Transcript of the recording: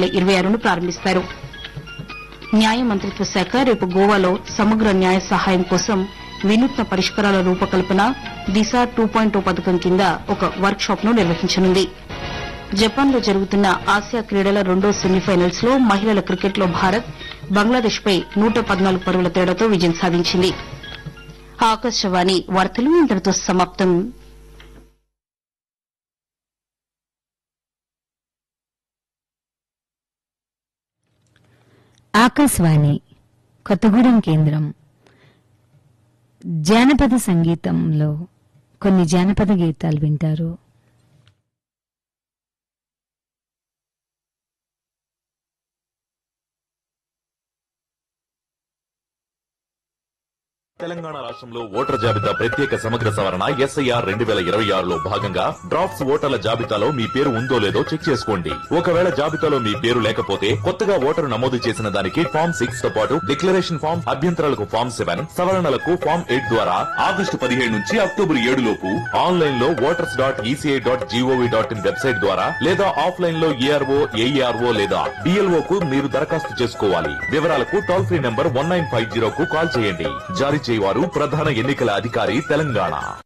వేల ఇరవై ఆరును ప్రారంభిస్తారు న్యాయ మంత్రిత్వ శాఖ రేపు గోవాలో సమగ్ర న్యాయ సహాయం కోసం వినూత్న పరిష్కారాల రూపకల్పన దిశ టూ పాయింట్ పథకం కింద ఒక వర్క్ షాప్ ను నిర్వహించనుంది జపాన్ లో జరుగుతున్న ఆసియా క్రీడల రెండో సెమీఫైనల్స్ లో మహిళల క్రికెట్ లో భారత్ బంగ్లాదేశ్ పై నూట పద్నాలుగు పరుగుల తేడాతో విజయం సాధించింది ఆకాశవాణి వార్తలు ఇంతటితో సమాప్తం ఆకాశవాణి కొత్తగూడెం కేంద్రం జానపద సంగీతంలో కొన్ని జానపద గీతాలు వింటారు తెలంగాణ రాష్ట్రంలో ఓటర్ల జాబితా ప్రత్యేక సమగ్ర సవరణ ఎస్ఐఆర్ రెండు వేల ఇరవై ఆరులో భాగంగా డ్రాఫ్ట్స్ ఓటర్ల జాబితాలో మీ పేరు ఉందో లేదో చెక్ చేసుకోండి ఒకవేళ జాబితాలో మీ పేరు లేకపోతే కొత్తగా ఓటరు నమోదు చేసిన దానికి ఫామ్ సిక్స్ తో పాటు డిక్లరేషన్ ఫామ్ అభ్యంతరాలకు ఫామ్ సెవెన్ సవరణలకు ఫామ్ ఎయిట్ ద్వారా ఆగస్టు పదిహేడు నుంచి అక్టోబర్ ఏడు లోపు ఆన్లైన్ లో voters dot ECI dot GOV dot in website ద్వారా లేదా ఆఫ్లైన్ లో ఏఆర్ఓ ఏఈఆర్ఓ లేదా డిఎల్ఓ కు మీరు దరఖాస్తు చేసుకోవాలి వివరాలకు toll free number one nine five zero కు కాల్ చేయండి జారీ చేయవారు ప్రధాన ఎన్నికల అధికారి తెలంగాణ